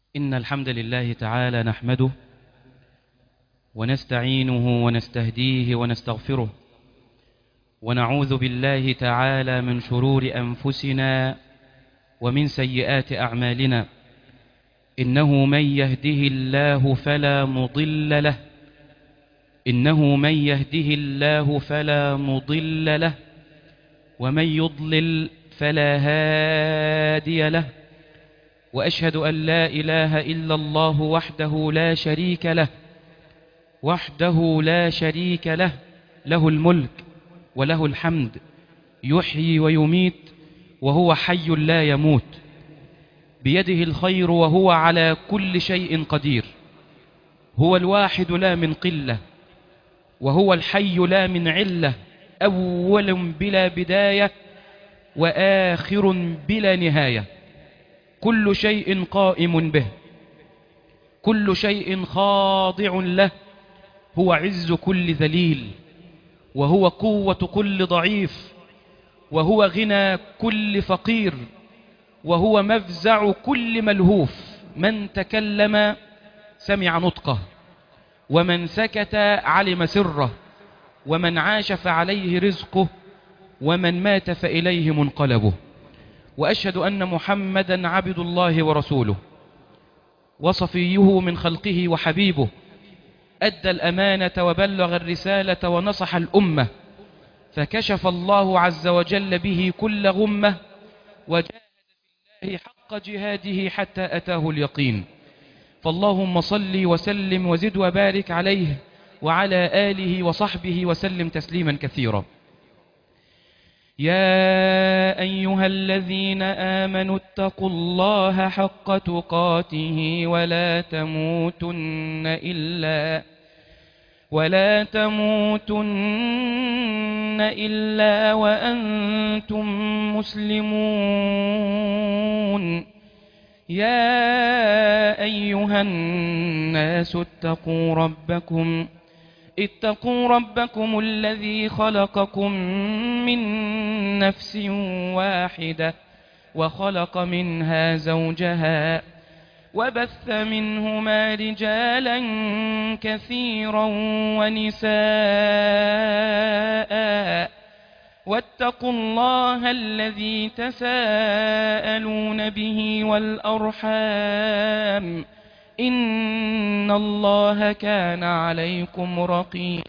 إن الحمد لله تعالى نحمده ونستعينه ونستهديه ونستغفره ونعوذ بالله تعالى من شرور أنفسنا ومن سيئات أعمالنا إنه من يهده الله فلا مضل له إنه من يهده الله فلا مضل له ومن يضلل فلا هادي له وأشهد أن لا إله إلا الله وحده لا شريك له وحده لا شريك له له الملك وله الحمد يحيي ويميت وهو حي لا يموت بيده الخير وهو على كل شيء قدير هو الواحد لا من قلة وهو الحي لا من علة أول بلا بداية وآخر بلا نهاية كل شيء قائم به كل شيء خاضع له هو عز كل ذليل وهو قوة كل ضعيف وهو غنى كل فقير وهو مفزع كل ملهوف من تكلم سمع نطقه ومن سكت علم سره ومن عاش فعليه رزقه ومن مات فإليه منقلبه وأشهد أن محمدا عبد الله ورسوله وصفيه من خلقه وحبيبه أدى الأمانة وبلغ الرسالة ونصح الأمة فكشف الله عز وجل به كل غمة وجاهد في الله حق جهاده حتى أتاه اليقين فاللهم صل وسلم وزد وبارك عليه وعلى آله وصحبه وسلم تسليما كثيرا يا أيها الذين آمنوا اتقوا الله حق تقاته ولا تموتن إلا ولا تموتن إلا وأنتم مسلمون يا أيها الناس اتقوا ربكم اتقوا ربكم الذي خلقكم من نفس واحدة وخلق منها زوجها وبث منهما رجالا كثيرا ونساء واتقوا الله الذي تساءلون به والأرحام إن الله كان عليكم رقيبا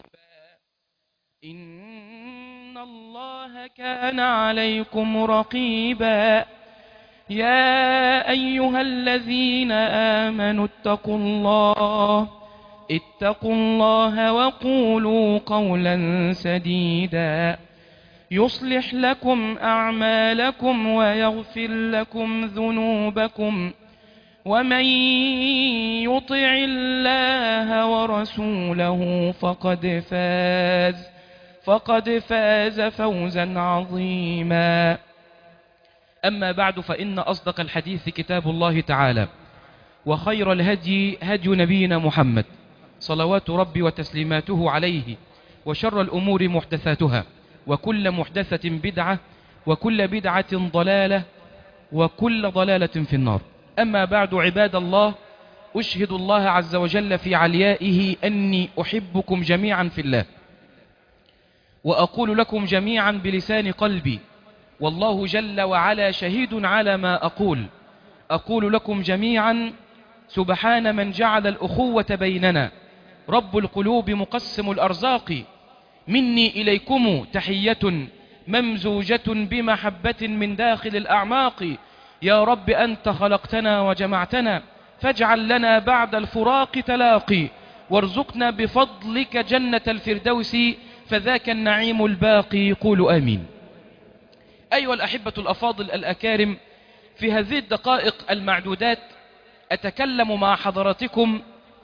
إن الله كان عليكم رقيبا يا أيها الذين آمنوا اتقوا الله اتقوا الله وقولوا قولا سديدا يصلح لكم أعمالكم ويغفر لكم ذنوبكم ومن يطع الله ورسوله فقد فاز فقد فاز فوزا عظيما أما بعد فإن أصدق الحديث كتاب الله تعالى وخير الهدي هدي نبينا محمد صلوات ربي وتسليماته عليه وشر الأمور محدثاتها وكل محدثة بدعة وكل بدعة ضلالة وكل ضلالة في النار أما بعد عباد الله أشهد الله عز وجل في عليائه أني أحبكم جميعا في الله وأقول لكم جميعا بلسان قلبي والله جل وعلا شهيد على ما أقول أقول لكم جميعا سبحان من جعل الأخوة بيننا رب القلوب مقسم الأرزاق مني إليكم تحية ممزوجة بمحبة من داخل الأعماق يا رب أنت خلقتنا وجمعتنا فاجعل لنا بعد الفراق تلاقي وارزقنا بفضلك جنة الفردوس فذاك النعيم الباقي قولوا آمين أيها الأحبة الأفاضل الأكارم في هذه الدقائق المعدودات أتكلم مع حضراتكم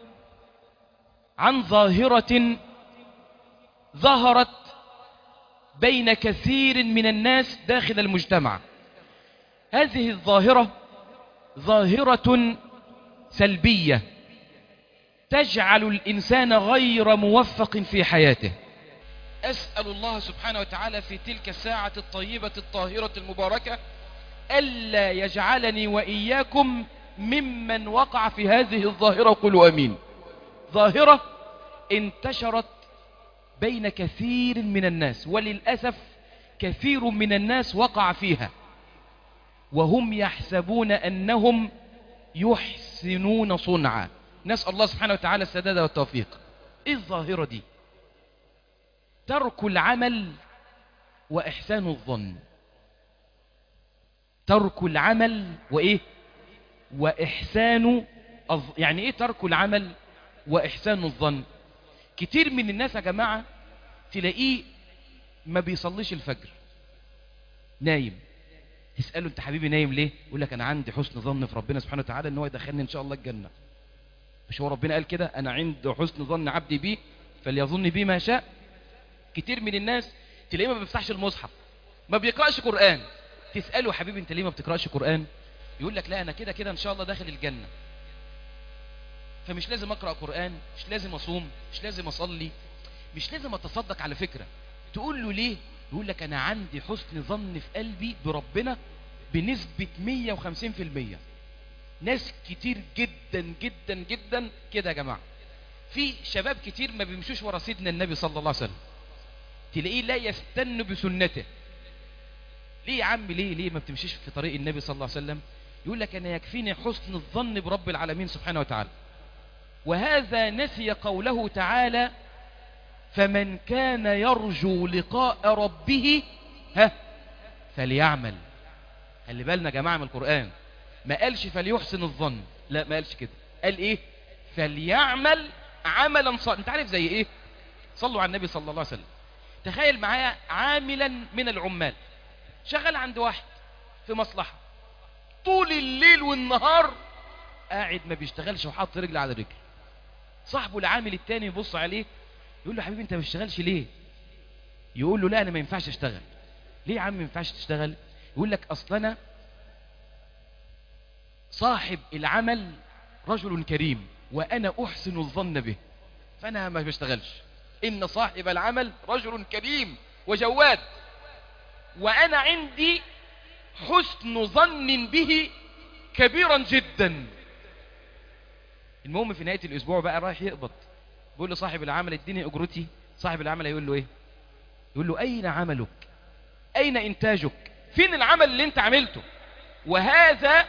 عن ظاهرة ظهرت بين كثير من الناس داخل المجتمع هذه الظاهرة ظاهرة سلبية تجعل الإنسان غير موفق في حياته أسأل الله سبحانه وتعالى في تلك الساعة الطيبة الطاهرة المباركة ألا يجعلني وإياكم ممن وقع في هذه الظاهرة قولوا أمين ظاهرة انتشرت بين كثير من الناس وللأسف كثير من الناس وقع فيها وهم يحسبون أنهم يحسنون صنعا نسأل الله سبحانه وتعالى السداد والتوفيق ايه الظاهرة دي ترك العمل وإحسان الظن ترك العمل وإيه وإحسان الظ... يعني إيه ترك العمل وإحسان الظن كتير من الناس يا جماعة تلاقيه ما بيصليش الفجر نايم تسأله انت حبيبي نايم ليه يقول لك انا عندي حسن ظن في ربنا سبحانه وتعالى ان هو يدخلني ان شاء الله الجنة مش هو ربنا قال كده انا عند حسن ظن عبدي بي فليظن بي ما شاء كتير من الناس تلاقيه ما بيفتحش المصحف ما بيقرأش قرآن تسأله حبيبي انت ليه ما بتقرأش قرآن يقول لك لا انا كده كده ان شاء الله داخل الجنة فمش لازم اقرأ قرآن مش لازم اصوم مش لازم اصلي مش لازم اتصدق على فكرة تقول له ليه يقول لك انا عندي حسن ظن في قلبي بربنا بنسبة 150% ناس كتير جدا جدا جدا كده يا جماعة في شباب كتير ما بيمشوش ورا سيدنا النبي صلى الله عليه وسلم تلاقيه لا يستن بسنته ليه يا عم ليه ليه ما بتمشيش في طريق النبي صلى الله عليه وسلم يقول لك انا يكفيني حسن الظن برب العالمين سبحانه وتعالى وهذا نسي قوله تعالى فمن كان يرجو لقاء ربه ها فليعمل خلي بالنا يا جماعه من القران ما قالش فليحسن الظن لا ما قالش كده قال ايه فليعمل عملا صالحا انت عارف زي ايه صلوا على النبي صلى الله عليه وسلم تخيل معايا عاملا من العمال شغال عند واحد في مصلحه طول الليل والنهار قاعد ما بيشتغلش وحاطط رجل على رجل صاحبه العامل التاني يبص عليه يقول له حبيبي انت ما بتشتغلش ليه يقول له لا انا ما ينفعش اشتغل ليه يا عم ما ينفعش تشتغل يقول لك اصل انا صاحب العمل رجل كريم وانا احسن الظن به فانا ما بشتغلش ان صاحب العمل رجل كريم وجواد وانا عندي حسن ظن به كبيرا جدا المهم في نهاية الاسبوع بقى رايح يقبض بيقول لصاحب العمل اديني اجرتي صاحب العمل يقول له ايه يقول له اين عملك اين انتاجك فين العمل اللي انت عملته وهذا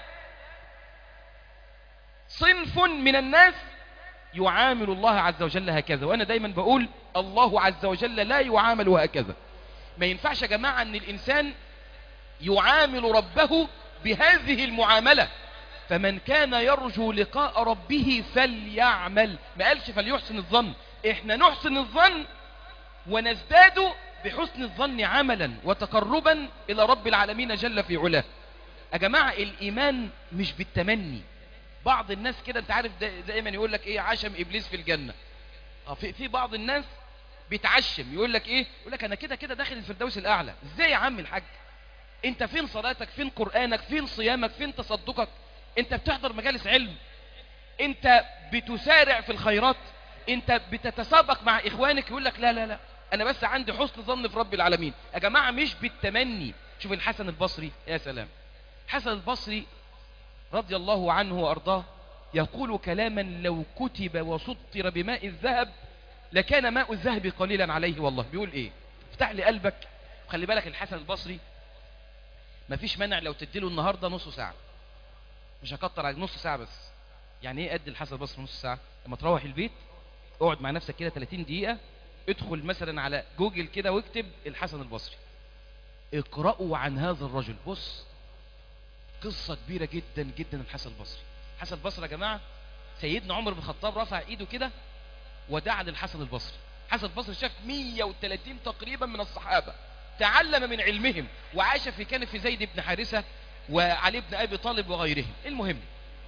صنف من الناس يعامل الله عز وجل هكذا وانا دايما بقول الله عز وجل لا يعامل هكذا ما ينفعش يا جماعة ان الانسان يعامل ربه بهذه المعاملة فمن كان يرجو لقاء ربه فليعمل ما قالش فليحسن الظن احنا نحسن الظن ونزداد بحسن الظن عملا وتقربا الى رب العالمين جل في علاه يا جماعة الايمان مش بالتمني بعض الناس كده انت عارف دائما يقول لك ايه عشم ابليس في الجنة اه في, في بعض الناس بيتعشم يقول لك ايه يقول لك انا كده كده داخل الفردوس الاعلى ازاي يا عم الحاج انت فين صلاتك فين قرآنك فين صيامك فين تصدقك انت بتحضر مجالس علم انت بتسارع في الخيرات انت بتتسابق مع اخوانك يقول لك لا لا لا انا بس عندي حسن ظن في رب العالمين يا جماعة مش بالتمني شوف الحسن البصري يا سلام حسن البصري رضي الله عنه وارضاه يقول كلاما لو كتب وسطر بماء الذهب لكان ماء الذهب قليلا عليه والله بيقول ايه افتح لي قلبك وخلي بالك الحسن البصري مفيش مانع لو تديله النهاردة نص ساعة مش هكتر عليك نص ساعة بس يعني ايه قد الحسن البصري نص ساعة لما تروح البيت اقعد مع نفسك كده 30 دقيقة ادخل مثلا على جوجل كده واكتب الحسن البصري اقرأوا عن هذا الرجل بص قصة كبيرة جدا جدا الحسن البصري الحسن البصري يا جماعة سيدنا عمر بن الخطاب رفع ايده كده ودعا للحسن البصري الحسن البصري شاف 130 تقريبا من الصحابة تعلم من علمهم وعاش في كان في زيد بن حارثة وعلي بن أبي طالب وغيرهم المهم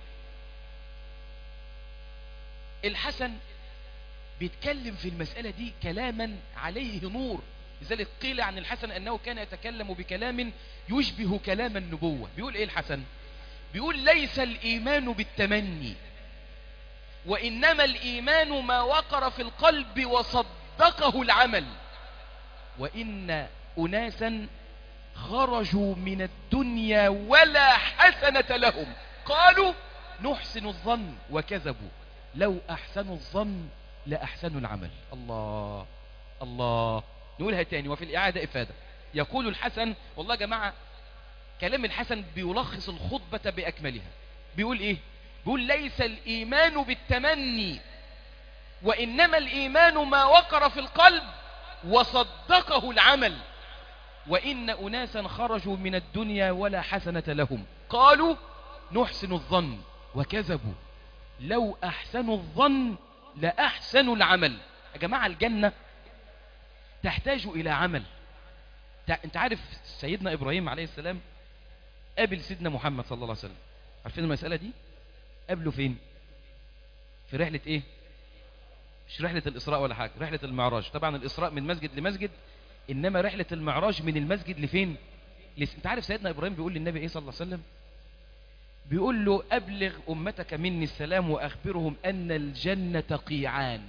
الحسن بيتكلم في المسألة دي كلاما عليه نور لذلك قيل عن الحسن أنه كان يتكلم بكلام يشبه كلام النبوة بيقول إيه الحسن بيقول ليس الإيمان بالتمني وإنما الإيمان ما وقر في القلب وصدقه العمل وإن أناسا خرجوا من الدنيا ولا حسنة لهم قالوا نحسن الظن وكذبوا لو أحسنوا الظن لأحسنوا العمل الله الله نقولها تاني وفي الإعادة إفادة يقول الحسن والله يا جماعة كلام الحسن بيلخص الخطبة بأكملها بيقول إيه بيقول ليس الإيمان بالتمني وإنما الإيمان ما وقر في القلب وصدقه العمل وإن أناسا خرجوا من الدنيا ولا حسنة لهم قالوا نحسن الظن وكذبوا لو أحسنوا الظن لأحسنوا العمل يا جماعة الجنة تحتاج إلى عمل انت عارف سيدنا إبراهيم عليه السلام قابل سيدنا محمد صلى الله عليه وسلم عارفين المسألة دي قابله فين في رحلة ايه مش رحلة الإسراء ولا حاجة رحلة المعراج طبعا الإسراء من مسجد لمسجد إنما رحلة المعراج من المسجد لفين لس... انت عارف سيدنا إبراهيم بيقول للنبي ايه صلى الله عليه وسلم بيقول له أبلغ أمتك مني السلام وأخبرهم أن الجنة قيعان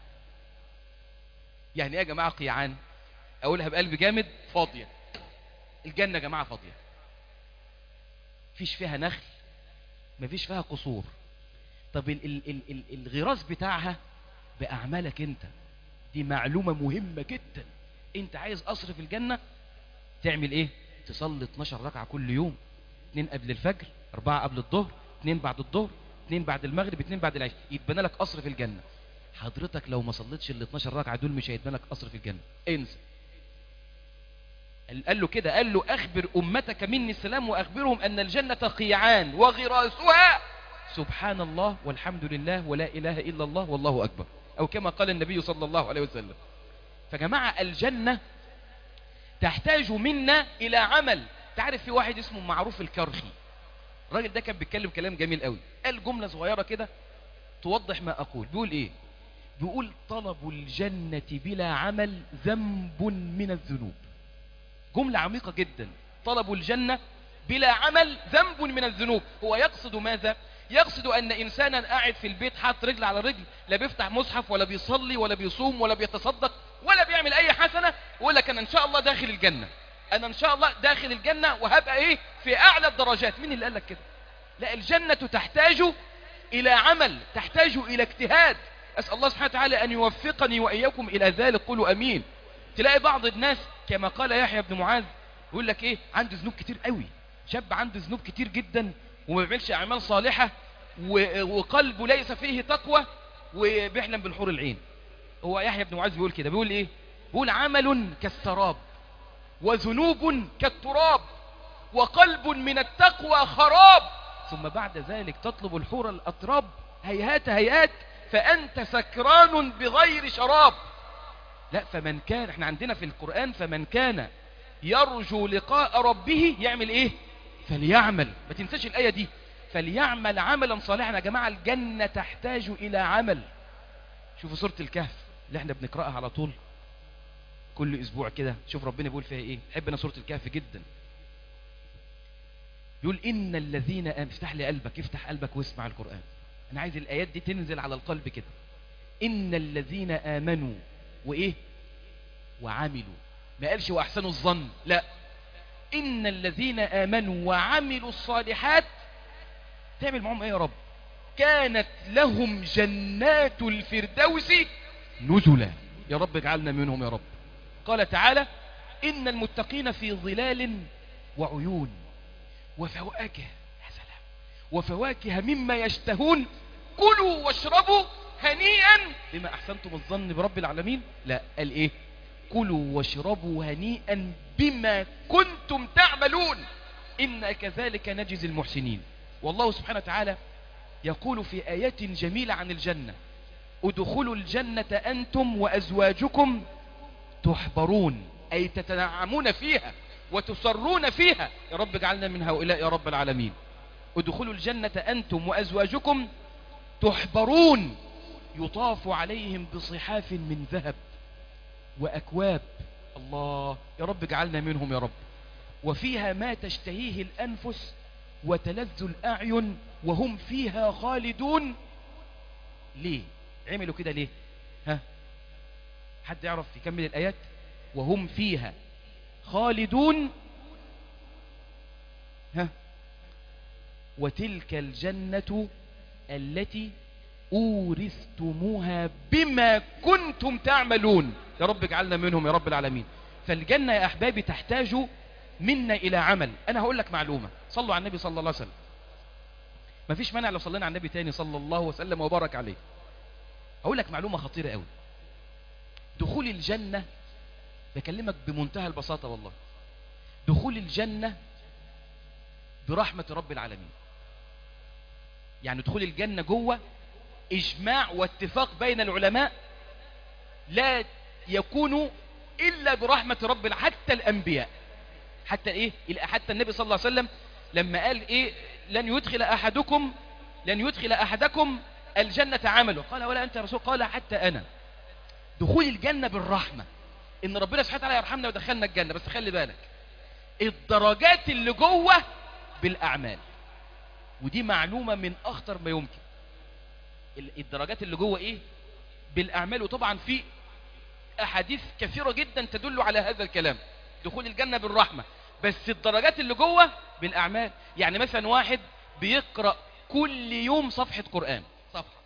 يعني ايه يا جماعة قيعان أقولها بقلب جامد فاضية الجنة يا جماعة فاضية فيش فيها نخل مفيش فيها قصور طب ال ال ال ال الغراس بتاعها بأعمالك انت دي معلومة مهمة جدا انت عايز قصر في الجنة تعمل ايه تصلي 12 ركعة كل يوم اتنين قبل الفجر اربعة قبل الظهر اتنين بعد الظهر اتنين بعد المغرب اتنين بعد العشاء يتبنى لك قصر في الجنة حضرتك لو ما صليتش ال 12 ركعة دول مش هيتبنى لك قصر في الجنة انسى قال له كده قال له أخبر أمتك مني السلام وأخبرهم أن الجنة قيعان وغراسها سبحان الله والحمد لله ولا إله إلا الله والله أكبر أو كما قال النبي صلى الله عليه وسلم فجماعة الجنة تحتاج منا إلى عمل تعرف في واحد اسمه معروف الكرخي الراجل ده كان بيتكلم كلام جميل قوي قال جملة صغيرة كده توضح ما أقول بيقول إيه بيقول طلب الجنة بلا عمل ذنب من الذنوب جملة عميقة جدا طلب الجنة بلا عمل ذنب من الذنوب هو يقصد ماذا يقصد أن إنسانا قاعد في البيت حاط رجل على رجل لا بيفتح مصحف ولا بيصلي ولا بيصوم ولا بيتصدق ولا بيعمل أي حسنة ويقول لك أنا إن شاء الله داخل الجنة أنا إن شاء الله داخل الجنة وهبقى إيه في أعلى الدرجات مين اللي قال لك كده لا الجنة تحتاج إلى عمل تحتاج إلى اجتهاد أسأل الله سبحانه وتعالى أن يوفقني وإياكم إلى ذلك قولوا أمين تلاقي بعض الناس كما قال يحيى بن معاذ يقول لك إيه عنده ذنوب كتير قوي شاب عنده ذنوب كتير جدا وما بيعملش أعمال صالحة وقلبه ليس فيه تقوى وبيحلم بالحور العين هو يحيى بن معاذ بيقول كده بيقول إيه بيقول عمل كالسراب وذنوب كالتراب وقلب من التقوى خراب ثم بعد ذلك تطلب الحور الأطراب هيهات هيهات فأنت سكران بغير شراب لا فمن كان احنا عندنا في القرآن فمن كان يرجو لقاء ربه يعمل ايه فليعمل ما تنساش الآية دي فليعمل عملا صالحا يا جماعة الجنة تحتاج إلى عمل شوفوا سورة الكهف اللي احنا بنقرأها على طول كل اسبوع كده شوف ربنا بيقول فيها ايه حب انا سورة الكهف جدا يقول ان الذين آمنوا افتح لي قلبك افتح قلبك واسمع القرآن انا عايز الايات دي تنزل على القلب كده ان الذين آمنوا وايه وعملوا ما قالش واحسنوا الظن لا ان الذين آمنوا وعملوا الصالحات تعمل معهم ايه يا رب كانت لهم جنات الفردوس نزلا يا رب اجعلنا منهم يا رب قال تعالى إن المتقين في ظلال وعيون وفواكه يا سلام وفواكه مما يشتهون كلوا واشربوا هنيئا بما أحسنتم الظن برب العالمين لا قال إيه كلوا واشربوا هنيئا بما كنتم تعملون إن كذلك نجزي المحسنين والله سبحانه وتعالى يقول في آيات جميلة عن الجنة ادخلوا الجنة أنتم وأزواجكم تحبرون أي تتنعمون فيها وتسرون فيها يا رب اجعلنا من هؤلاء يا رب العالمين ادخلوا الجنة أنتم وأزواجكم تحبرون يطاف عليهم بصحاف من ذهب وأكواب الله يا رب اجعلنا منهم يا رب وفيها ما تشتهيه الأنفس وتلذ الأعين وهم فيها خالدون ليه عملوا كده ليه ها حد يعرف يكمل الآيات وهم فيها خالدون ها وتلك الجنة التي أورثتموها بما كنتم تعملون يا رب اجعلنا منهم يا رب العالمين فالجنة يا أحبابي تحتاج منا إلى عمل أنا هقول لك معلومة صلوا على النبي صلى الله عليه وسلم ما فيش مانع لو صلينا على النبي تاني صلى الله وسلم وبارك عليه هقول لك معلومة خطيرة قوي دخول الجنة بكلمك بمنتهى البساطة والله دخول الجنة برحمة رب العالمين يعني دخول الجنة جوه إجماع واتفاق بين العلماء لا يكون إلا برحمة رب الع- حتى الأنبياء حتى إيه حتى النبي صلى الله عليه وسلم لما قال إيه لن يدخل أحدكم لن يدخل أحدكم الجنة عمله قال ولا أنت يا رسول قال حتى أنا دخول الجنة بالرحمة إن ربنا سبحانه وتعالى يرحمنا ويدخلنا الجنة بس خلي بالك الدرجات اللي جوه بالأعمال ودي معلومة من أخطر ما يمكن ال- الدرجات اللي جوه إيه بالأعمال وطبعا في أحاديث كثيرة جدا تدل على هذا الكلام دخول الجنة بالرحمة بس الدرجات اللي جوه بالأعمال يعني مثلا واحد بيقرأ كل يوم صفحة قرآن صفحة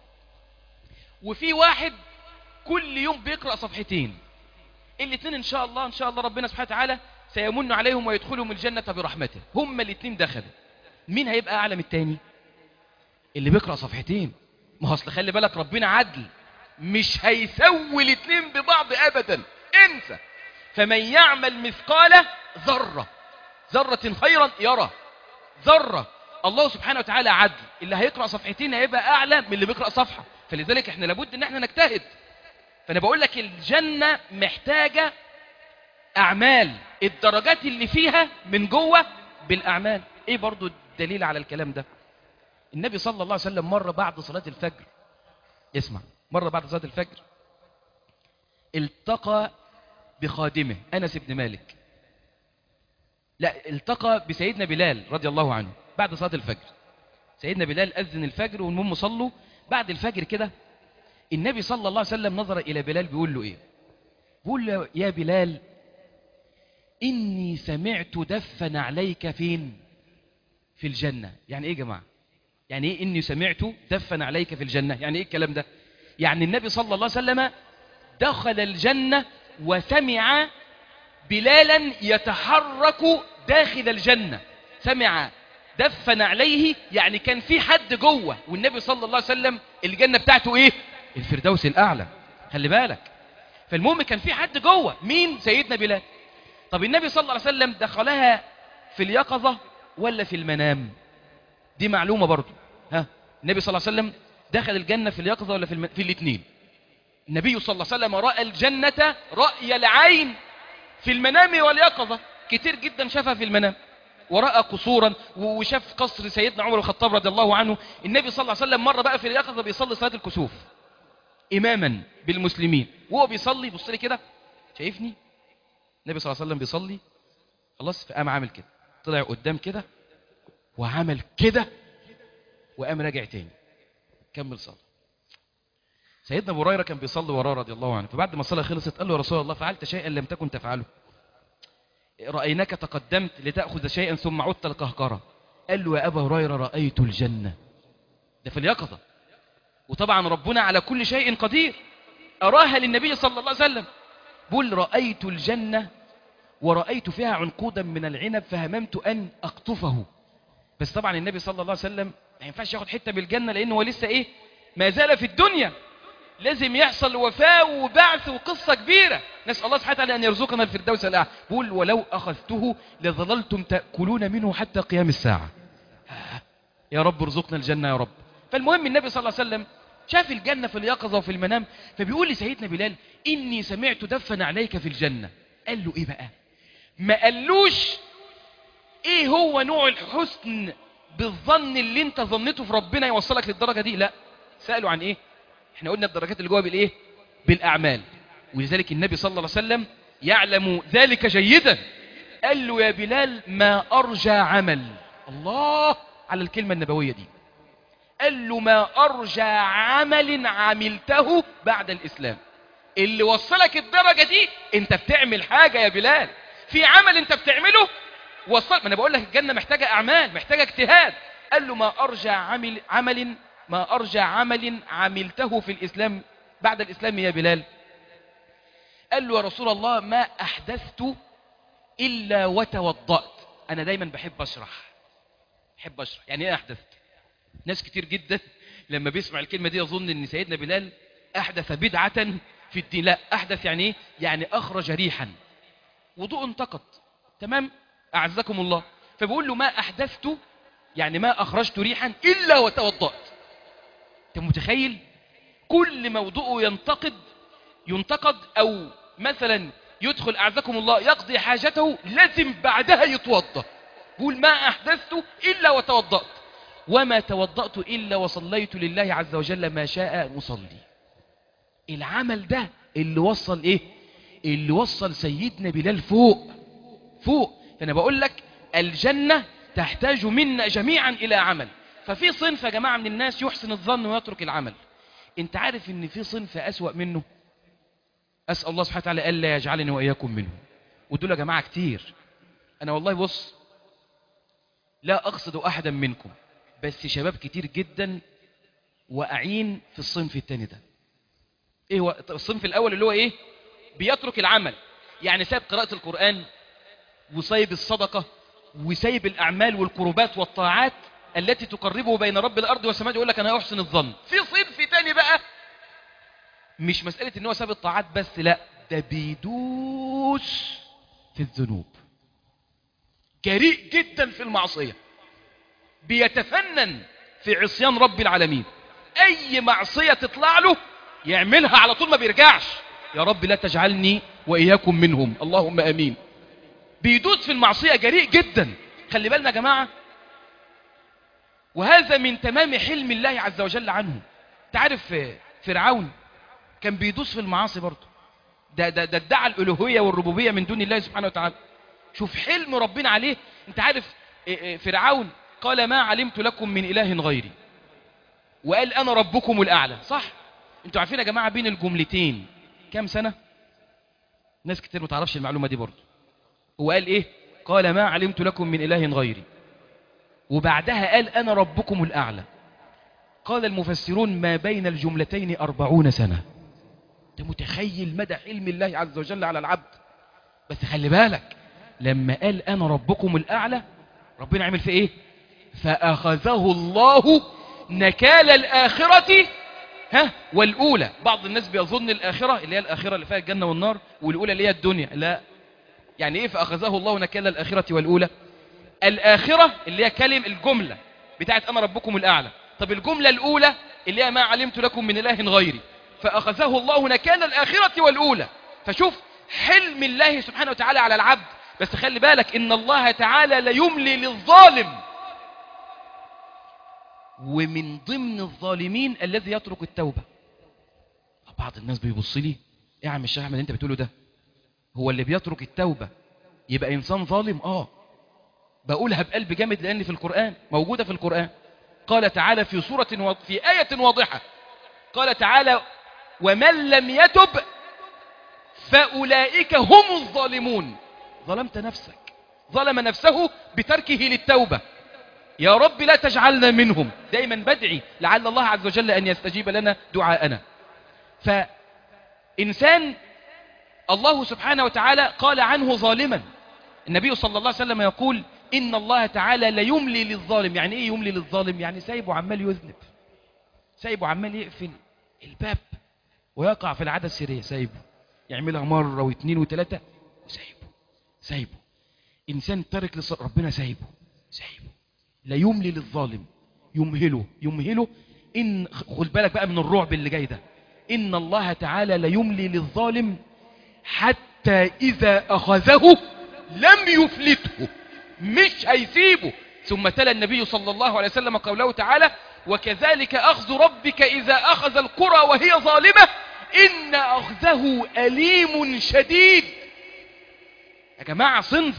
وفي واحد كل يوم بيقرأ صفحتين الاثنين ان شاء الله ان شاء الله ربنا سبحانه وتعالى سيمن عليهم ويدخلهم الجنة برحمته هم الاثنين دخلوا مين هيبقى اعلى من التاني اللي بيقرأ صفحتين ما هو اصل خلي بالك ربنا عدل مش هيسوي الاثنين ببعض ابدا انسى فمن يعمل مثقال ذرة ذرة خيرا يرى ذرة الله سبحانه وتعالى عدل اللي هيقرأ صفحتين هيبقى اعلى من اللي بيقرأ صفحة فلذلك احنا لابد ان احنا نجتهد فانا بقول لك الجنة محتاجة اعمال الدرجات اللي فيها من جوه بالاعمال ايه برضو الدليل على الكلام ده النبي صلى الله عليه وسلم مرة بعد صلاة الفجر اسمع مرة بعد صلاة الفجر التقى بخادمه أنس بن مالك لا التقى بسيدنا بلال رضي الله عنه بعد صلاة الفجر سيدنا بلال أذن الفجر والمهم صلوا بعد الفجر كده النبي صلى الله عليه وسلم نظر إلى بلال بيقول له إيه بيقول له يا بلال إني سمعت دفن عليك فين في الجنة يعني إيه يا جماعة يعني إيه إني سمعت دفن عليك في الجنة يعني إيه الكلام ده يعني النبي صلى الله عليه وسلم دخل الجنة وسمع بلالا يتحرك داخل الجنة سمع دفن عليه يعني كان في حد جوه والنبي صلى الله عليه وسلم الجنة بتاعته ايه الفردوس الاعلى خلي بالك فالمهم كان في حد جوه مين سيدنا بلال طب النبي صلى الله عليه وسلم دخلها في اليقظة ولا في المنام دي معلومة برضو ها النبي صلى الله عليه وسلم دخل الجنة في اليقظة ولا في, الم... في الاثنين النبي صلى الله عليه وسلم رأى الجنة رأي العين في المنام واليقظة كتير جدا شافها في المنام ورأى قصورا وشاف قصر سيدنا عمر الخطاب رضي الله عنه النبي صلى الله عليه وسلم مرة بقى في اليقظة بيصلي صلاة الكسوف إماما بالمسلمين وهو بيصلي بص لي كده شايفني النبي صلى الله عليه وسلم بيصلي خلاص فقام عامل كده طلع قدام كده وعمل كده وقام راجع تاني كمل صلاة سيدنا ابو هريره كان بيصلي وراه رضي الله عنه فبعد ما الصلاه خلصت قال له يا رسول الله فعلت شيئا لم تكن تفعله رايناك تقدمت لتاخذ شيئا ثم عدت القهقره قال له يا ابا هريره رايت الجنه ده في اليقظه وطبعا ربنا على كل شيء قدير اراها للنبي صلى الله عليه وسلم بقول رايت الجنه ورأيت فيها عنقودا من العنب فهممت أن أقطفه بس طبعا النبي صلى الله عليه وسلم ما ينفعش ياخد حتة بالجنة لأنه هو لسه إيه ما زال في الدنيا لازم يحصل وفاة وبعث وقصة كبيرة نسأل الله سبحانه وتعالى أن يرزقنا الفردوس الأعلى بقول ولو أخذته لظللتم تأكلون منه حتى قيام الساعة يا رب ارزقنا الجنة يا رب فالمهم النبي صلى الله عليه وسلم شاف الجنة في اليقظة وفي المنام فبيقول لسيدنا بلال إني سمعت دفن عليك في الجنة قال له إيه بقى ما قالوش إيه هو نوع الحسن بالظن اللي انت ظنته في ربنا يوصلك للدرجة دي لا سألوا عن إيه احنا قلنا الدرجات اللي جوه بالإيه بالأعمال ولذلك النبي صلى الله عليه وسلم يعلم ذلك جيدا قال له يا بلال ما أرجى عمل الله على الكلمة النبوية دي قال له ما أرجى عمل عملته بعد الإسلام اللي وصلك الدرجة دي انت بتعمل حاجة يا بلال في عمل انت بتعمله وصل ما انا بقول لك الجنة محتاجة اعمال محتاجة اجتهاد قال له ما ارجى عمل, عمل ما أرجى عمل عملته في الإسلام بعد الإسلام يا بلال قال له يا رسول الله ما أحدثت إلا وتوضأت أنا دايما بحب أشرح بحب أشرح يعني إيه أحدثت ناس كتير جدا لما بيسمع الكلمة دي يظن أن سيدنا بلال أحدث بدعة في الدين لا أحدث يعني إيه يعني أخرج ريحا وضوء انتقد تمام أعزكم الله فبقول له ما أحدثت يعني ما أخرجت ريحا إلا وتوضأت أنت متخيل كل موضوعه ينتقد ينتقد أو مثلا يدخل أعزكم الله يقضي حاجته لازم بعدها يتوضأ قول ما أحدثت إلا وتوضأت وما توضأت إلا وصليت لله عز وجل ما شاء مصلي العمل ده اللي وصل إيه اللي وصل سيدنا بلال فوق فوق فأنا بقول لك الجنة تحتاج منا جميعا إلى عمل ففي صنف يا جماعة من الناس يحسن الظن ويترك العمل انت عارف ان في صنف أسوأ منه أسأل الله سبحانه وتعالى ألا يجعلني وإياكم منه ودول يا جماعة كتير أنا والله بص لا أقصد أحدا منكم بس شباب كتير جدا واقعين في الصنف التاني ده ايه هو الصنف الاول اللي هو ايه بيترك العمل يعني سايب قراءة القرآن وسايب الصدقة وسايب الأعمال والقربات والطاعات التي تقربه بين رب الأرض والسماء يقول لك أنا أحسن الظن في صنف تاني بقى مش مسألة ان هو ساب الطاعات بس لا ده بيدوس في الذنوب جريء جدا في المعصية بيتفنن في عصيان رب العالمين اي معصية تطلع له يعملها على طول ما بيرجعش يا رب لا تجعلني واياكم منهم اللهم امين بيدوس في المعصية جريء جدا خلي بالنا يا جماعة وهذا من تمام حلم الله عز وجل عنه تعرف فرعون كان بيدوس في المعاصي برضه ده ده ده ادعى الالوهيه والربوبيه من دون الله سبحانه وتعالى شوف حلم ربنا عليه انت عارف فرعون قال ما علمت لكم من اله غيري وقال انا ربكم الاعلى صح انتوا عارفين يا جماعه بين الجملتين كام سنه ناس كتير ما تعرفش المعلومه دي برضه هو قال ايه قال ما علمت لكم من اله غيري وبعدها قال انا ربكم الاعلى قال المفسرون ما بين الجملتين أربعون سنة انت متخيل مدى حلم الله عز وجل على العبد بس خلي بالك لما قال أنا ربكم الأعلى ربنا عمل في إيه فأخذه الله نكال الآخرة ها والأولى بعض الناس بيظن الآخرة اللي هي الآخرة اللي فيها الجنة والنار والأولى اللي هي الدنيا لا يعني إيه فأخذه الله نكال الآخرة والأولى الآخرة اللي هي كلم الجملة بتاعت أنا ربكم الأعلى طب الجملة الأولى اللي هي ما علمت لكم من إله غيري فأخذه الله نكال الآخرة والأولى فشوف حلم الله سبحانه وتعالى على العبد بس خلي بالك إن الله تعالى ليملي للظالم ومن ضمن الظالمين الذي يترك التوبة بعض الناس بيبص لي ايه يا عم الشيخ احمد انت بتقوله ده هو اللي بيترك التوبة يبقى انسان ظالم اه بقولها بقلب جامد لان في القرآن موجودة في القرآن قال تعالى في سورة و... في آية واضحة قال تعالى ومن لم يتب فأولئك هم الظالمون ظلمت نفسك ظلم نفسه بتركه للتوبة يا رب لا تجعلنا منهم دائما بدعي لعل الله عز وجل أن يستجيب لنا دعاءنا فإنسان الله سبحانه وتعالى قال عنه ظالما النبي صلى الله عليه وسلم يقول إن الله تعالى ليملي للظالم يعني إيه يملي للظالم يعني سايبه عمال يذنب سايبه عمال يقفل الباب ويقع في العادة السرية سايبه يعملها مرة واثنين وثلاثة وسايبه سايبه إنسان ترك لص... ربنا سايبه سايبه لا يملي للظالم يمهله يمهله إن خد بالك بقى من الرعب اللي جاي ده إن الله تعالى لا يملي للظالم حتى إذا أخذه لم يفلته مش هيسيبه ثم تلا النبي صلى الله عليه وسلم قوله تعالى وكذلك أخذ ربك إذا أخذ القرى وهي ظالمة إن أخذه أليم شديد يا جماعة صنف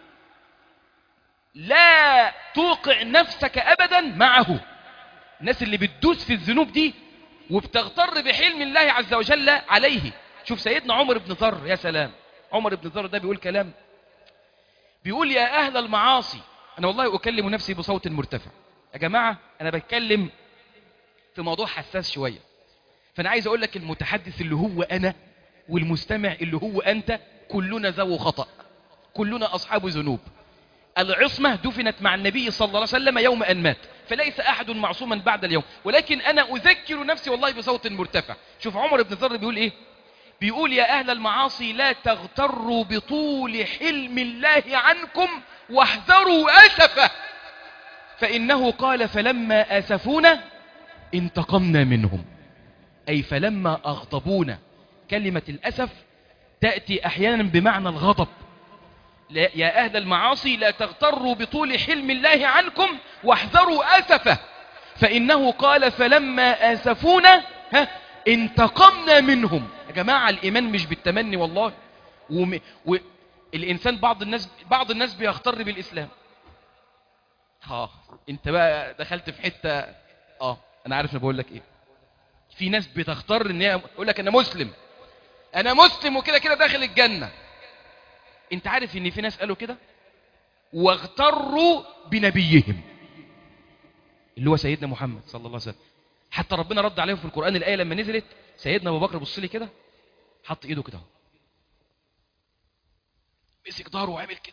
لا توقع نفسك أبدا معه الناس اللي بتدوس في الذنوب دي وبتغتر بحلم الله عز وجل عليه شوف سيدنا عمر بن ذر يا سلام عمر بن ذر ده بيقول كلام بيقول يا أهل المعاصي أنا والله أكلم نفسي بصوت مرتفع يا جماعة أنا بتكلم في موضوع حساس شوية فأنا عايز أقول لك المتحدث اللي هو أنا والمستمع اللي هو أنت كلنا ذو خطأ كلنا أصحاب ذنوب العصمة دفنت مع النبي صلى الله عليه وسلم يوم أن مات فليس أحد معصوما بعد اليوم ولكن أنا أذكر نفسي والله بصوت مرتفع شوف عمر بن ذر بيقول إيه بيقول يا أهل المعاصي لا تغتروا بطول حلم الله عنكم واحذروا أسفه فإنه قال فلما أسفونا انتقمنا منهم أي فلما أغضبونا كلمة الأسف تأتي أحيانا بمعنى الغضب لا يا أهل المعاصي لا تغتروا بطول حلم الله عنكم واحذروا أسفه فإنه قال فلما آسفونا ها انتقمنا منهم يا جماعة الإيمان مش بالتمني والله وم... و... الإنسان بعض الناس بعض الناس بيغتر بالإسلام ها انت بقى دخلت في حتة اه انا عارف انا بقول لك ايه في ناس بتختار ان هي يقول لك انا مسلم انا مسلم وكده كده داخل الجنة انت عارف ان في ناس قالوا كده واغتروا بنبيهم اللي هو سيدنا محمد صلى الله عليه وسلم حتى ربنا رد عليهم في القرآن الآية لما نزلت سيدنا أبو بكر بص لي كده حط إيده كده مسك ظهره وعمل كده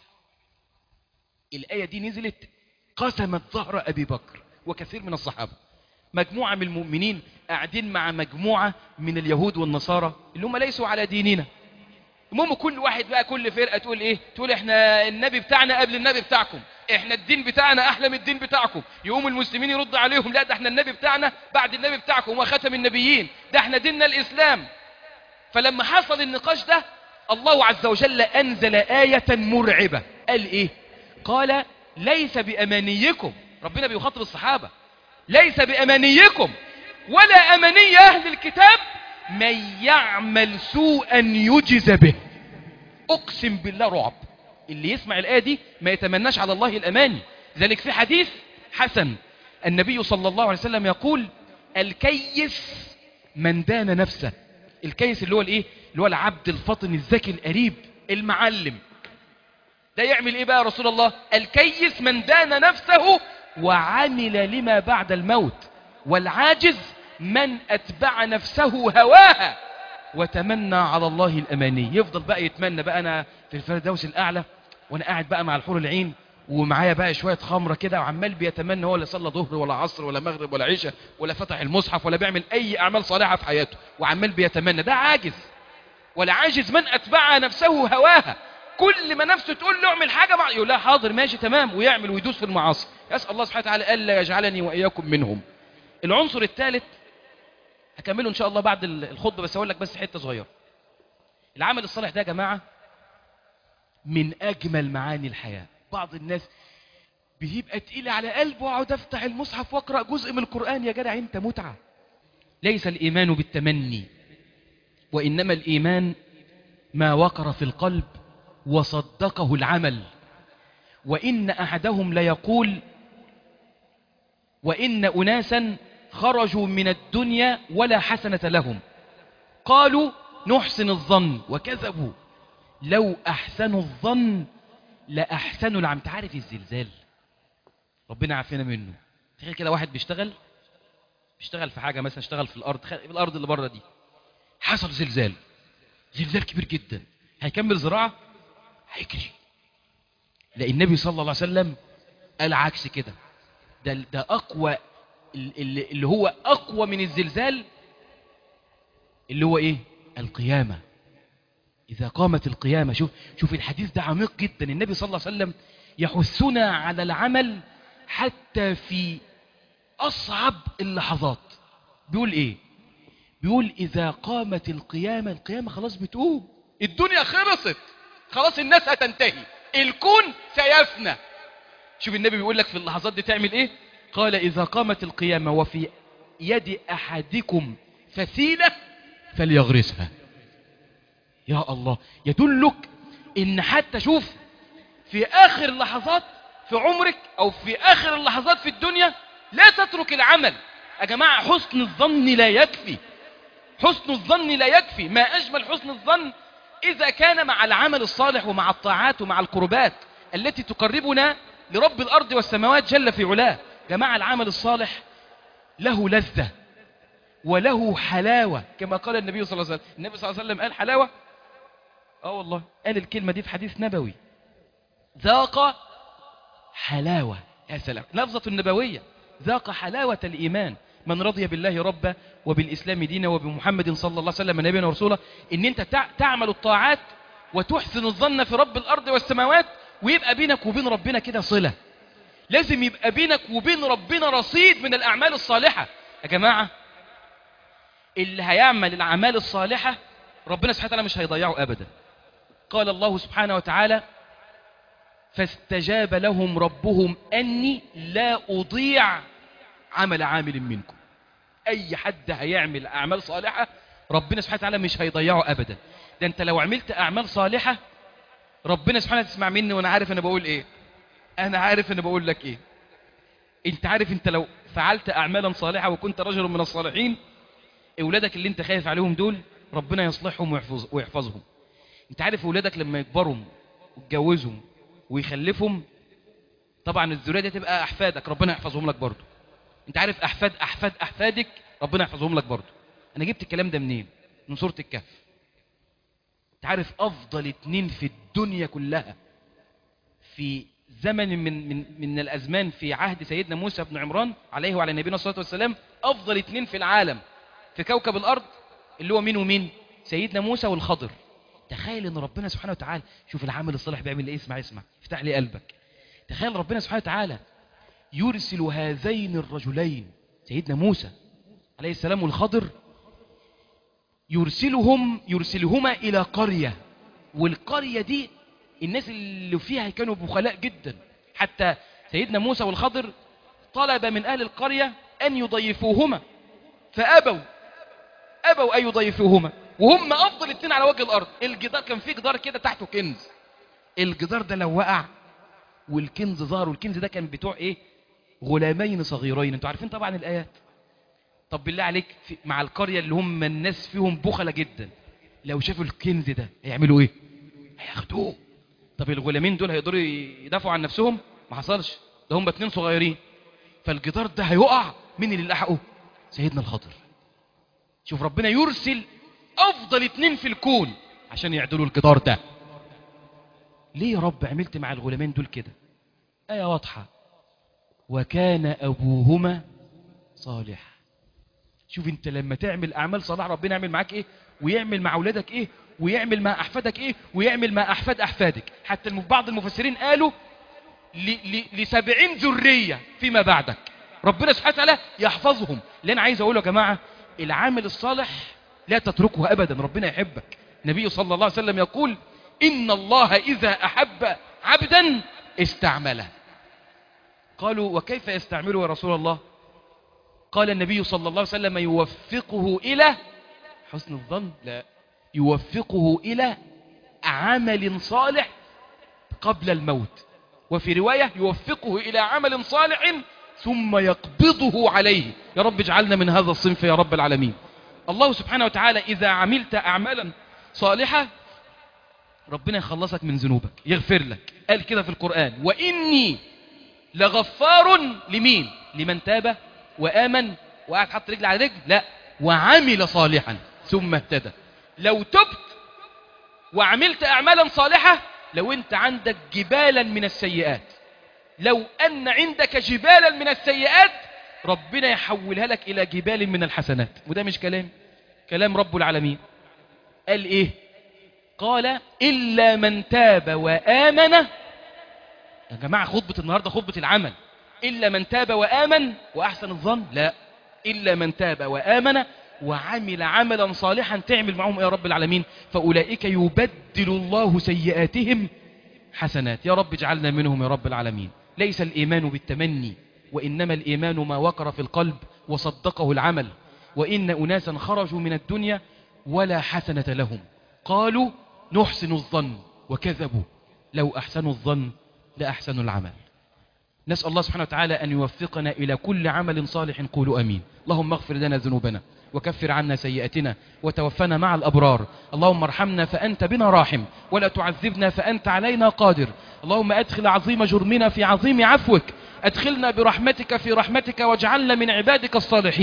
الآية دي نزلت قسمت ظهر أبي بكر وكثير من الصحابة مجموعة من المؤمنين قاعدين مع مجموعة من اليهود والنصارى اللي هم ليسوا على ديننا المهم كل واحد بقى كل فرقة تقول ايه تقول احنا النبي بتاعنا قبل النبي بتاعكم احنا الدين بتاعنا احلى من الدين بتاعكم يقوم المسلمين يرد عليهم لا ده احنا النبي بتاعنا بعد النبي بتاعكم وختم النبيين ده احنا ديننا الاسلام فلما حصل النقاش ده الله عز وجل انزل آية مرعبة قال ايه قال ليس بأمانيكم ربنا بيخاطب الصحابة ليس بأمانيكم ولا أماني أهل الكتاب من يعمل سوءا يجز به أقسم بالله رعب اللي يسمع الآية دي ما يتمناش على الله الأماني ذلك في حديث حسن النبي صلى الله عليه وسلم يقول الكيس من دان نفسه الكيس اللي هو الايه اللي هو العبد الفطن الذكي القريب المعلم ده يعمل ايه بقى يا رسول الله الكيس من دان نفسه وعمل لما بعد الموت والعاجز من أتبع نفسه هواها وتمنى على الله الأماني يفضل بقى يتمنى بقى أنا في الفردوس الأعلى وأنا قاعد بقى مع الحور العين ومعايا بقى شوية خمرة كده وعمال بيتمنى هو اللي صلى ظهر ولا عصر ولا مغرب ولا عشاء ولا فتح المصحف ولا بيعمل أي أعمال صالحة في حياته وعمال بيتمنى ده عاجز ولا عاجز من أتبع نفسه هواها كل ما نفسه تقول له اعمل حاجة مع يقول لها حاضر ماشي تمام ويعمل ويدوس في المعاصي يسأل الله سبحانه وتعالى ألا يجعلني وإياكم منهم العنصر الثالث هكمله إن شاء الله بعد الخطبة بس أقول لك بس حتة صغيرة العمل الصالح ده يا جماعة من أجمل معاني الحياة بعض الناس بيبقى تقيل على قلبه واقعد افتح المصحف واقرا جزء من القرآن يا جدع انت متعة ليس الإيمان بالتمني وإنما الإيمان ما وقر في القلب وصدقه العمل وإن أحدهم ليقول وإن أناسا خرجوا من الدنيا ولا حسنة لهم قالوا نحسن الظن وكذبوا لو أحسنوا الظن لأحسنوا العمل تعرف الزلزال ربنا عافينا منه تخيل كده واحد بيشتغل بيشتغل في حاجة مثلا اشتغل في الأرض في الأرض اللي بره دي حصل زلزال زلزال كبير جدا هيكمل زراعة هيجري لأن النبي صلى الله عليه وسلم قال عكس كده ده, ده أقوى اللي, اللي هو أقوى من الزلزال اللي هو إيه القيامة إذا قامت القيامة شوف شوف الحديث ده عميق جدا النبي صلى الله عليه وسلم يحثنا على العمل حتى في أصعب اللحظات بيقول إيه بيقول إذا قامت القيامة القيامة خلاص بتقوم الدنيا خلصت خلاص الناس هتنتهي الكون سيفنى شوف النبي بيقول لك في اللحظات دي تعمل ايه قال اذا قامت القيامة وفي يد احدكم فسيلة فليغرسها يا الله يدلك ان حتى شوف في اخر اللحظات في عمرك او في اخر اللحظات في الدنيا لا تترك العمل يا جماعة حسن الظن لا يكفي حسن الظن لا يكفي ما اجمل حسن الظن إذا كان مع العمل الصالح ومع الطاعات ومع القربات التي تقربنا لرب الأرض والسماوات جل في علاه جماعة العمل الصالح له لذة وله حلاوة كما قال النبي صلى الله عليه وسلم النبي صلى الله عليه وسلم قال حلاوة اه والله قال الكلمة دي في حديث نبوي ذاق حلاوة يا سلام لفظة النبوية ذاق حلاوة الإيمان من رضي بالله ربا وبالإسلام دينا وبمحمد صلى الله عليه وسلم نبينا ورسوله إن أنت تع- تعمل الطاعات وتحسن الظن في رب الأرض والسماوات ويبقى بينك وبين ربنا كده صلة لازم يبقى بينك وبين ربنا رصيد من الأعمال الصالحة يا جماعة اللي هيعمل الأعمال الصالحة ربنا سبحانه وتعالى مش هيضيعه أبدا قال الله سبحانه وتعالى فاستجاب لهم ربهم أني لا أضيع عمل عامل منكم أي حد هيعمل أعمال صالحة ربنا سبحانه وتعالى مش هيضيعه أبدا ده أنت لو عملت أعمال صالحة ربنا سبحانه وتعالى تسمع مني وأنا عارف أنا بقول إيه أنا عارف أنا بقول لك إيه أنت عارف أنت لو فعلت أعمالا صالحة وكنت رجل من الصالحين أولادك اللي أنت خايف عليهم دول ربنا يصلحهم ويحفظ ويحفظهم أنت عارف أولادك لما يكبروا ويتجوزوا ويخلفهم طبعا الذرية دي تبقى أحفادك ربنا يحفظهم لك برضه أنت عارف أحفاد أحفاد أحفادك ربنا يحفظهم لك برضه أنا جبت الكلام ده منين من سورة الكهف أنت عارف أفضل اتنين في الدنيا كلها في زمن من من من الازمان في عهد سيدنا موسى بن عمران عليه وعلى نبينا الصلاه والسلام افضل اتنين في العالم في كوكب الارض اللي هو مين ومين سيدنا موسى والخضر تخيل ان ربنا سبحانه وتعالى شوف العمل الصالح بيعمل ايه اسمع اسمع افتح لي قلبك تخيل ربنا سبحانه وتعالى يرسل هذين الرجلين سيدنا موسى عليه السلام والخضر يرسلهم يرسلهما الى قريه والقريه دي الناس اللي فيها كانوا بخلاء جدا حتى سيدنا موسى والخضر طلب من أهل القرية أن يضيفوهما فأبوا أبوا أن يضيفوهما وهم أفضل اتنين على وجه الأرض الجدار كان فيه جدار كده تحته كنز الجدار ده لو وقع والكنز ظهر والكنز ده كان بتوع إيه غلامين صغيرين انتوا عارفين طبعا الآيات طب بالله عليك في مع القرية اللي هم الناس فيهم بخلة جدا لو شافوا الكنز ده هيعملوا ايه هياخدوه طب الغلامين دول هيقدروا يدافعوا عن نفسهم ما حصلش ده هم اتنين صغيرين فالجدار ده هيقع مين اللي لحقه سيدنا الخضر شوف ربنا يرسل افضل اتنين في الكون عشان يعدلوا الجدار ده ليه يا رب عملت مع الغلامين دول كده آية واضحة وكان أبوهما صالح شوف انت لما تعمل أعمال صالحة ربنا يعمل معاك ايه ويعمل مع أولادك ايه ويعمل مع أحفادك ايه ويعمل مع أحفاد أحفادك حتى الم- بعض المفسرين قالوا ل- ل- لسبعين ذرية فيما بعدك ربنا سبحانه وتعالى يحفظهم اللي أنا عايز أقوله يا جماعة العامل الصالح لا تتركه أبدا ربنا يحبك النبي صلى الله عليه وسلم يقول إن الله إذا أحب عبدا استعمله قالوا وكيف يستعمله يا رسول الله قال النبي صلى الله عليه وسلم يوفقه إلى حسن الظن لا يوفقه إلى عمل صالح قبل الموت وفي رواية يوفقه إلى عمل صالح ثم يقبضه عليه يا رب اجعلنا من هذا الصنف يا رب العالمين الله سبحانه وتعالى إذا عملت أعمالا صالحة ربنا يخلصك من ذنوبك يغفر لك قال كده في القرآن وإني لغفار لمين لمن تاب وآمن وقعد حط رجل على رجل لا وعمل صالحا ثم اهتدى لو تبت وعملت أعمالا صالحة لو أنت عندك جبالا من السيئات لو أن عندك جبالا من السيئات ربنا يحولها لك إلى جبال من الحسنات وده مش كلام كلام رب العالمين قال إيه قال إلا من تاب وآمن يا جماعة خطبة النهاردة خطبة العمل إلا من تاب وآمن وأحسن الظن لا إلا من تاب وآمن وعمل عملا صالحا تعمل معهم يا رب العالمين فأولئك يبدل الله سيئاتهم حسنات يا رب اجعلنا منهم يا رب العالمين ليس الإيمان بالتمني وإنما الإيمان ما وقر في القلب وصدقه العمل وإن أناسا خرجوا من الدنيا ولا حسنة لهم قالوا نحسن الظن وكذبوا لو أحسنوا الظن لأحسنوا العمل نسأل الله سبحانه وتعالى أن يوفقنا إلى كل عمل صالح قولوا أمين اللهم اغفر لنا ذنوبنا وكفر عنا سيئاتنا وتوفنا مع الأبرار اللهم ارحمنا فأنت بنا راحم ولا تعذبنا فأنت علينا قادر اللهم أدخل عظيم جرمنا في عظيم عفوك أدخلنا برحمتك في رحمتك واجعلنا من عبادك الصالحين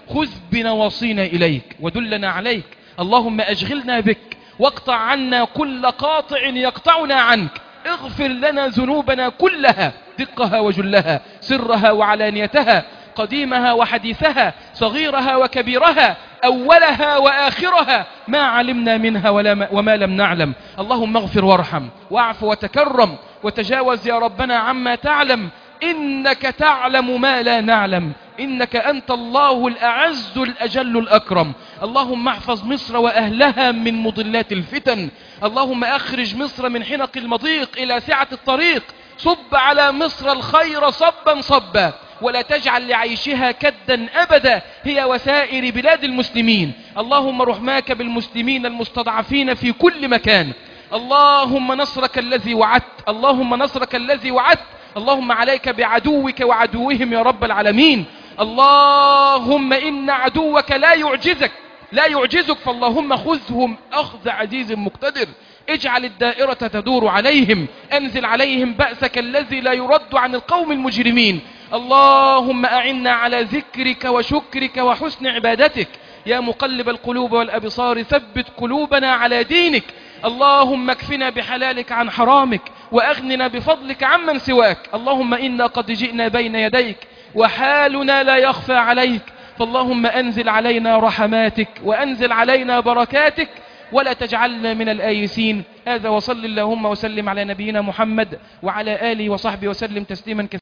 خذ بنواصينا إليك ودلنا عليك اللهم أشغلنا بك واقطع عنا كل قاطع يقطعنا عنك اغفر لنا ذنوبنا كلها دقها وجلها سرها وعلانيتها قديمها وحديثها صغيرها وكبيرها أولها وآخرها ما علمنا منها ولا وما لم نعلم اللهم اغفر وارحم واعف وتكرم وتجاوز يا ربنا عما تعلم إنك تعلم ما لا نعلم إنك أنت الله الأعز الأجل الأكرم اللهم احفظ مصر وأهلها من مضلات الفتن اللهم أخرج مصر من حنق المضيق إلى سعة الطريق صب على مصر الخير صبا صبا ولا تجعل لعيشها كدا أبدا هي وسائر بلاد المسلمين اللهم رحماك بالمسلمين المستضعفين في كل مكان اللهم نصرك الذي وعدت اللهم نصرك الذي وعدت اللهم عليك بعدوك وعدوهم يا رب العالمين اللهم إن عدوك لا يعجزك لا يعجزك فاللهم خذهم أخذ عزيز مقتدر اجعل الدائرة تدور عليهم انزل عليهم بأسك الذي لا يرد عن القوم المجرمين اللهم أعنا على ذكرك وشكرك وحسن عبادتك يا مقلب القلوب والأبصار ثبت قلوبنا على دينك اللهم اكفنا بحلالك عن حرامك وأغننا بفضلك عمن سواك اللهم إنا قد جئنا بين يديك وحالنا لا يخفى عليك فاللهم أنزل علينا رحماتك وأنزل علينا بركاتك ولا تجعلنا من الآيسين هذا وصل اللهم وسلم على نبينا محمد وعلى آله وصحبه وسلم تسليما كثيرا